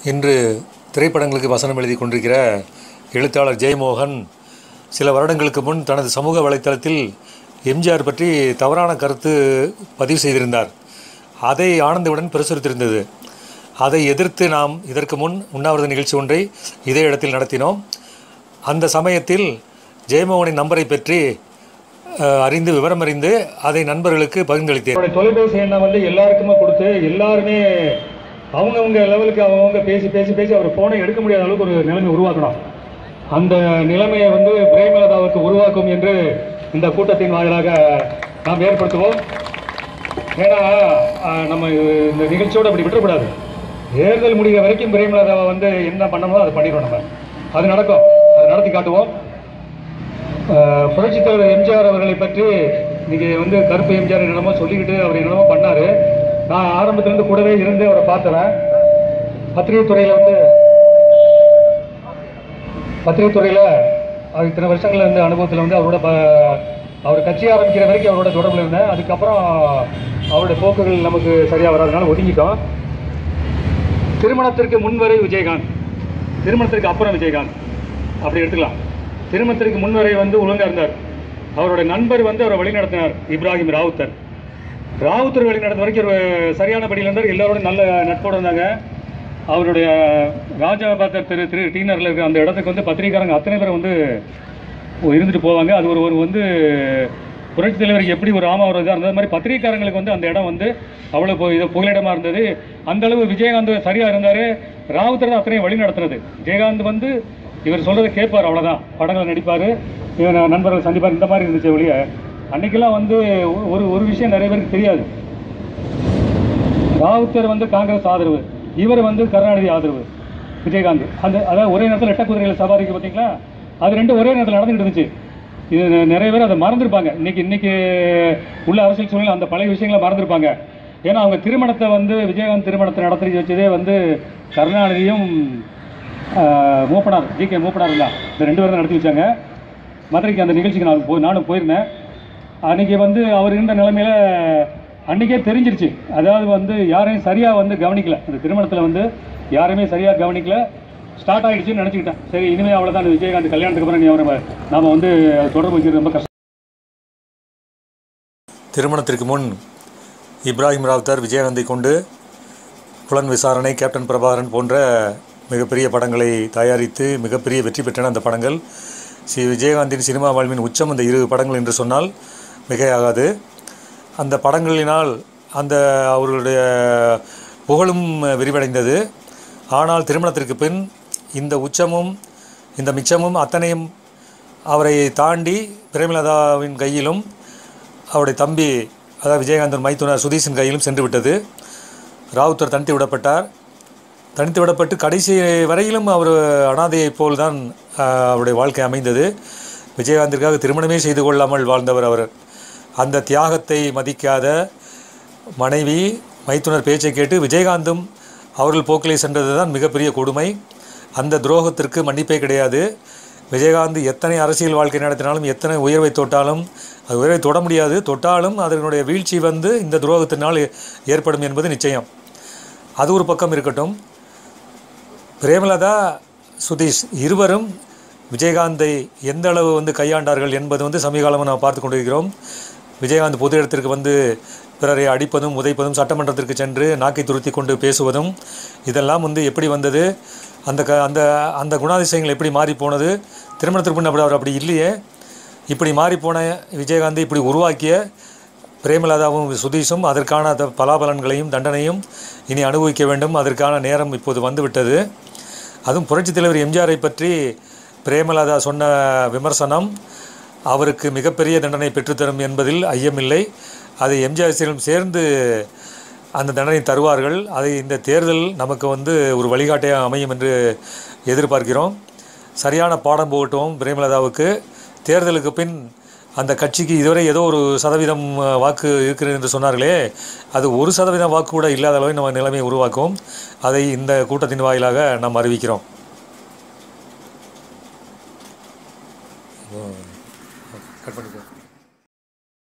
இன்று திரைப்படங்களுக்கு வசனம் எழுதி கொண்டிருக்கிற எழுத்தாளர் ஜெயமோகன் சில வருடங்களுக்கு முன் தனது சமூக வலைத்தளத்தில் எம்ஜிஆர் பற்றி தவறான கருத்து பதிவு செய்திருந்தார் அதை ஆனந்தவுடன் பிரசுரித்திருந்தது அதை எதிர்த்து நாம் இதற்கு முன் உண்ணாவிரத நிகழ்ச்சி ஒன்றை இதே இடத்தில் நடத்தினோம் அந்த சமயத்தில் ஜெயமோகனின் நம்பரை பெற்றி அஹ், அறிந்து விவரம் அறிந்து அதை நண்பர்களுக்கு பகிர்ந்தளித்தேன் என்னோட தொலைபேசி எண்ணை வந்து எல்லாருக்குமே கொடுத்து எல்லாருமே அவங்கவுங்க லெவலுக்கு அவங்கவுங்க பேசி பேசி பேசி அவர் ஃபோனை எடுக்க முடியாத அளவுக்கு ஒரு நிலைமை உருவாக்கணும் அந்த நிலைமையை வந்து பிரேமலதாவுக்கு உருவாக்கும் என்று இந்த கூட்டத்தின் வாயிலாக நாம் ஏற்படுத்துவோம் ஏன்னா ஆஹ், நம்ம இந்த நிகழ்ச்சியோடு அப்படி விட்டுறக்கூடாது தேர்தல் முடிகிற வரைக்கும் பிரேமலதாவை வந்து என்ன பண்ணணுமோ அதை பண்ணிடுவோம் நம்ம அது நடக்கும் அதை நடத்தி காட்டுவோம் ஆஹ், புரட்சித் தலைவர் எம்ஜிஆர் அவர்களை பற்றி இன்னைக்கு வந்து கருப்பு எம்ஜிஆர் என்னமோ சொல்லிக்கிட்டு அவர் என்னமோ பண்ணாரு நான் ஆரம்பத்திலிருந்து கூடவே இருந்து அவரை பார்த்தவன் பத்திரிகை துறையில வந்து பத்திரிகை துறையில அவர் இத்தனை வருஷங்கள்ல இருந்த அனுபவத்தில் வந்து அவரோட ப- அவர் கட்சி ஆரம்பிக்கிற வரைக்கும் அவரோட தொடர்பில் இருந்தேன் அதுக்கப்புறம் அவருடைய போக்குகள் நமக்கு சரியா வராதனால ஒதுங்கிட்டோம் திருமணத்திற்கு முன்வரை விஜயகாந்த் திருமணத்திற்கு அப்புறம் விஜயகாந்த் அப்படி எடுத்துக்கலாம் திருமணத்திற்கு முன்வரை வந்து ஒழுங்கா இருந்தார் அவருடைய நண்பர் வந்து அவரை வழிநடத்தினார் இப்ராஹிம் ராவுத்தர் ராவுத்தர் வழி நடந்த வரைக்கும் ஒரு சரியான படியில் இருந்தார் எல்லாரோடும் நல்ல நட்போடு இருந்தாங்க அவருடைய ராஜாபாத்தர் திரு திரு டீனரில் இருக்கிற அந்த இடத்துக்கு வந்து பத்திரிகைக்காரங்க அத்தனை பேர் வந்து இருந்துட்டு போவாங்க அது ஒரு ஒரு வந்து புரட்சி தலைவருக்கு எப்படி ஒரு ஆமா ஒரு இதாக இருந்தது அது மாதிரி பத்திரிகைக்காரங்களுக்கு வந்து அந்த இடம் வந்து அவ்வளோ பு- இது புகலிடமாக இருந்தது அந்த அளவு விஜயகாந்த் சரியாக இருந்தார் ராவுத்தர் தான் அத்தனையும் வழி நடத்துனது விஜயகாந்த் வந்து இவர் சொல்றதை கேட்பார் அவ்வளோதான் படங்கள் நடிப்பார் இவர் நண்பர்கள் சந்திப்பார் இந்த மாதிரி இருந்துச்சு ஒழிய அன்னைக்கெல்லாம் வந்து ஒ- ஒரு ஒரு விஷயம் நிறைய பேருக்கு தெரியாது ராவுத்தர் வந்து காங்கிரஸ் ஆதரவு இவர் வந்து கருணாநிதி ஆதரவு விஜயகாந்த் அந்த அதாவது ஒரே நேரத்தில் எட்ட குதிரையில் சவாரிக்கு பார்த்தீங்களா அது ரெண்டும் ஒரே நேரத்தில் நடந்துகிட்டு இருந்துச்சு இது நெ- நிறைய பேர் அதை மறந்துருப்பாங்க இன்னைக்கு இன்னைக்கு உள்ள அரசியல் சூழ்நிலை அந்த பழைய விஷயங்களை மறந்துருப்பாங்க ஏன்னா அவங்க திருமணத்தை வந்து விஜயகாந்த் திருமணத்தை நடத்தி வச்சதே வந்து கருணாநிதியும் ஆஹ், மூப்பனார் ஜி கே மூப்பனார் தான் இந்த ரெண்டு பேரும் தான் நடத்தி வச்சாங்க மதுரைக்கு அந்த நிகழ்ச்சிக்கு நான் போய் நானும் போயிருந்தேன் அன்னைக்கு வந்து அவர் இருந்த நிலைமையில அன்னைக்கே தெரிஞ்சிருச்சு அதாவது வந்து யாரையும் சரியாக வந்து கவனிக்கல அந்த திருமணத்தில் வந்து யாரையுமே சரியாக கவனிக்கல ஸ்டார்ட் ஆகிடுச்சுன்னு நினச்சிக்கிட்டேன் சரி இனிமேல் அவ்வளோதான் இந்த விஜயகாந்த் கல்யாணத்துக்கு அப்புறம் நீ அவரை நாம வந்து தொடர்பு வைக்கிறது ரொம்ப கஷ்டம் திருமணத்திற்கு முன் இப்ராஹிம் ராவுத்தர் விஜயகாந்தை கொண்டு புலன் விசாரணை கேப்டன் பிரபாகரன் போன்ற மிகப்பெரிய படங்களை தயாரித்து மிகப்பெரிய வெற்றி பெற்றன அந்த படங்கள் சி விஜயகாந்தின் சினிமா வாழ்வின் உச்சம் அந்த இரு படங்கள் என்று சொன்னால் மிகையாகாது அந்த படங்களினால் அந்த அவர்களுடைய புகழும் விரிவடைந்தது ஆனால் திருமணத்திற்கு பின் இந்த உச்சமும் இந்த மிச்சமும் அத்தனையும் அவரை தாண்டி பிரேமலதாவின் கையிலும் அவருடைய தம்பி அதாவது விஜயகாந்தன் மைத்துனர் சுதீஷின் கையிலும் சென்று விட்டது ராவுத்தர் தனித்து விடப்பட்டார் தனித்து விடப்பட்டு கடைசி வரையிலும் அவர் அனாதையைப் போல் தான் ஆஹ், அவருடைய வாழ்க்கை அமைந்தது விஜயகாந்திற்காக திருமணமே செய்து கொள்ளாமல் வாழ்ந்தவர் அவர் அந்த தியாகத்தை மதிக்காத மனைவி மைத்துனர் பேச்சை கேட்டு விஜயகாந்தும் அவர்கள் போக்கிலே சென்றது தான் மிகப்பெரிய கொடுமை அந்த துரோகத்திற்கு மன்னிப்பே கிடையாது விஜயகாந்த் எத்தனை அரசியல் வாழ்க்கை நடத்தினாலும் எத்தனை உயர்வை தொட்டாலும் அது உயர்வை தொட முடியாது தொட்டாலும் அதனுடைய வீழ்ச்சி வந்து இந்த துரோகத்தினால் ஏ- ஏற்படும் என்பது நிச்சயம் அது ஒரு பக்கம் இருக்கட்டும் பிரேமலதா சுதீஷ் இருவரும் விஜயகாந்தை எந்த அளவு வந்து கையாண்டார்கள் என்பது வந்து சமீபகாலமாக நாம் பார்த்து கொண்டிருக்கிறோம் விஜயகாந்த் பொது இடத்திற்கு வந்து பிறரை அடிப்பதும் உதைப்பதும் சட்டமன்றத்திற்கு சென்று நாக்கை துருத்தி கொண்டு பேசுவதும் இதெல்லாம் வந்து எப்படி வந்தது அந்த க அந்த அந்த குணாதிசயங்கள் எப்படி மாறி போனது திருமணத்திற்கு முன் அப்படி அவர் அப்படி இல்லையே இப்படி மாறிப்போன விஜயகாந்தை இப்படி உருவாக்கிய பிரேமலதாவும் சுதீஷும் அதற்கான த- பலாபலன்களையும் தண்டனையும் இனி அனுபவிக்க வேண்டும் அதற்கான நேரம் இப்போது வந்துவிட்டது அதுவும் புரட்சித் தலைவர் எம்ஜிஆரை பற்றி பிரேமலதா சொன்ன விமர்சனம் அவருக்கு மிகப்பெரிய தண்டனை பெற்றுத்தரும் என்பதில் ஐயமில்லை அதை எம்ஜிஆர் சீரும் சேர்ந்து அந்த தண்டனை தருவார்கள் அதை இந்த தேர்தல் நமக்கு வந்து ஒரு வழிகாட்டியாக அமையும் என்று எதிர்பார்க்கிறோம் சரியான பாடம் போகட்டும் பிரேமலதாவுக்கு தேர்தலுக்கு பின் அந்த கட்சிக்கு இதுவரை ஏதோ ஒரு சதவீதம் அஹ், வாக்கு இருக்கிறது என்று சொன்னார்களே அது ஒரு சதவீதம் வாக்கு கூட இல்லாத அளவு நம்ம நிலைமையை உருவாக்கும் அதை இந்த கூட்டத்தின் வாயிலாக நாம் அறிவிக்கிறோம்